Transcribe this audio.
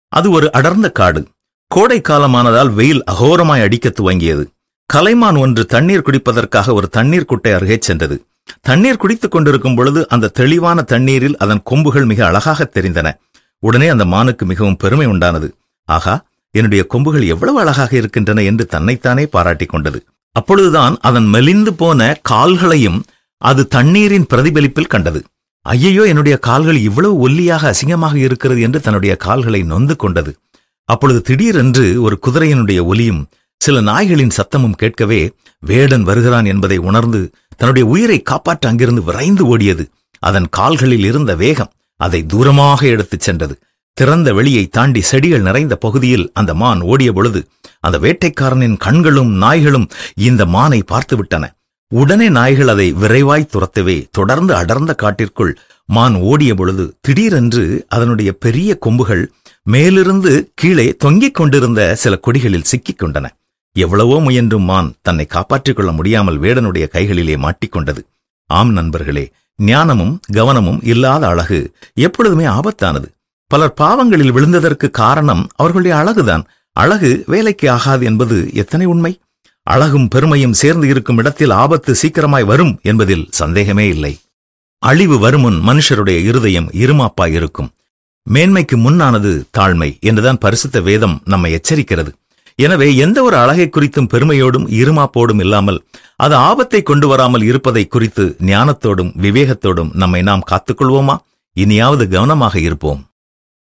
அது ஒரு அடர்ந்த காடு கோடை காலமானதால் வெயில் அகோரமாய் அடிக்கத் துவங்கியது கலைமான் ஒன்று தண்ணீர் குடிப்பதற்காக ஒரு தண்ணீர் குட்டை அருகே சென்றது தண்ணீர் குடித்துக் கொண்டிருக்கும் பொழுது அந்த தெளிவான தண்ணீரில் அதன் கொம்புகள் மிக அழகாகத் தெரிந்தன உடனே அந்த மானுக்கு மிகவும் பெருமை உண்டானது ஆகா என்னுடைய கொம்புகள் எவ்வளவு அழகாக இருக்கின்றன என்று தன்னைத்தானே பாராட்டிக் கொண்டது அப்பொழுதுதான் அதன் மெலிந்து போன கால்களையும் அது தண்ணீரின் பிரதிபலிப்பில் கண்டது ஐயையோ என்னுடைய கால்கள் இவ்வளவு ஒல்லியாக அசிங்கமாக இருக்கிறது என்று தன்னுடைய கால்களை நொந்து கொண்டது அப்பொழுது திடீரென்று ஒரு குதிரையினுடைய ஒலியும் சில நாய்களின் சத்தமும் கேட்கவே வேடன் வருகிறான் என்பதை உணர்ந்து தன்னுடைய உயிரை காப்பாற்ற அங்கிருந்து விரைந்து ஓடியது அதன் கால்களில் இருந்த வேகம் அதை தூரமாக எடுத்துச் சென்றது திறந்த வெளியை தாண்டி செடிகள் நிறைந்த பகுதியில் அந்த மான் ஓடிய பொழுது அந்த வேட்டைக்காரனின் கண்களும் நாய்களும் இந்த மானை பார்த்துவிட்டன உடனே நாய்கள் அதை விரைவாய் துரத்தவே தொடர்ந்து அடர்ந்த காட்டிற்குள் மான் ஓடிய பொழுது திடீரென்று அதனுடைய பெரிய கொம்புகள் மேலிருந்து கீழே தொங்கிக் கொண்டிருந்த சில கொடிகளில் சிக்கிக் கொண்டன எவ்வளவோ முயன்றும் மான் தன்னை காப்பாற்றிக் கொள்ள முடியாமல் வேடனுடைய கைகளிலே மாட்டிக்கொண்டது ஆம் நண்பர்களே ஞானமும் கவனமும் இல்லாத அழகு எப்பொழுதுமே ஆபத்தானது பலர் பாவங்களில் விழுந்ததற்கு காரணம் அவர்களுடைய அழகுதான் அழகு வேலைக்கு ஆகாது என்பது எத்தனை உண்மை அழகும் பெருமையும் சேர்ந்து இருக்கும் இடத்தில் ஆபத்து சீக்கிரமாய் வரும் என்பதில் சந்தேகமே இல்லை அழிவு வருமுன் மனுஷருடைய இருதயம் இருமாப்பாய் இருக்கும் மேன்மைக்கு முன்னானது தாழ்மை என்றுதான் பரிசுத்த வேதம் நம்மை எச்சரிக்கிறது எனவே எந்த ஒரு அழகை குறித்தும் பெருமையோடும் இருமாப்போடும் இல்லாமல் அது ஆபத்தை கொண்டு வராமல் இருப்பதை குறித்து ஞானத்தோடும் விவேகத்தோடும் நம்மை நாம் காத்துக்கொள்வோமா இனியாவது கவனமாக இருப்போம்